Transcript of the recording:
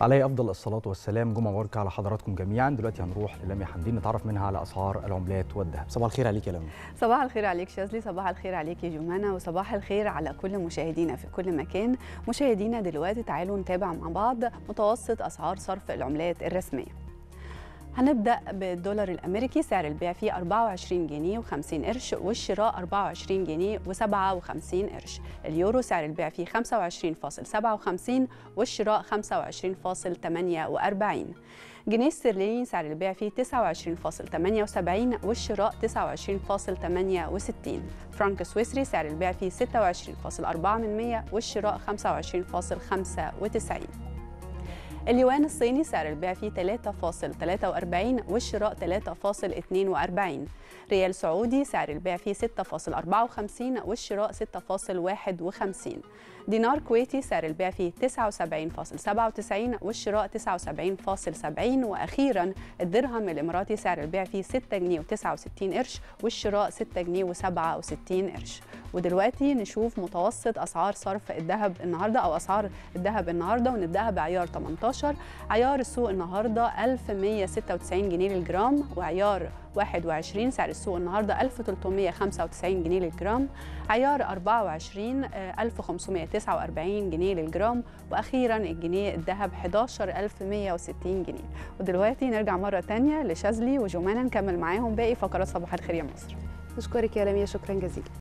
عليه افضل الصلاه والسلام جمعه مباركه على حضراتكم جميعا دلوقتي هنروح للميا حمدين نتعرف منها على اسعار العملات والذهب صباح الخير عليك يا لميا صباح الخير عليك شاذلي صباح الخير عليك يا جمانة وصباح الخير على كل مشاهدينا في كل مكان مشاهدينا دلوقتي تعالوا نتابع مع بعض متوسط أسعار صرف العملات الرسمية هنبدأ بالدولار الأمريكي سعر البيع فيه 24 جنيه و50 قرش والشراء 24 جنيه و57 قرش اليورو سعر البيع فيه 25.57 والشراء 25.48 جنيه استرليني سعر البيع فيه 29.78 والشراء 29.68 فرانك سويسري سعر البيع فيه 26.4 والشراء 25.95 اليوان الصيني سعر البيع فيه 3.43 والشراء 3.42 ريال سعودي سعر البيع فيه 6.54 والشراء 6.51 دينار كويتي سعر البيع فيه 79.97 والشراء 79.70 واخيرا الدرهم الاماراتي سعر البيع فيه 6 جنيه و69 قرش والشراء 6 جنيه و67 قرش ودلوقتي نشوف متوسط اسعار صرف الذهب النهارده او اسعار الذهب النهارده ونديها بعيار 18 عيار السوق النهارده 1196 جنيه للجرام وعيار 21 سعر السوق النهارده 1395 جنيه للجرام عيار 24 1549 جنيه للجرام واخيرا الجنيه الذهب 11160 جنيه ودلوقتي نرجع مره ثانيه لشاذلي وجمانه نكمل معاهم باقي فقرات صباح الخير يا مصر نشكرك يا لميا شكرا جزيلا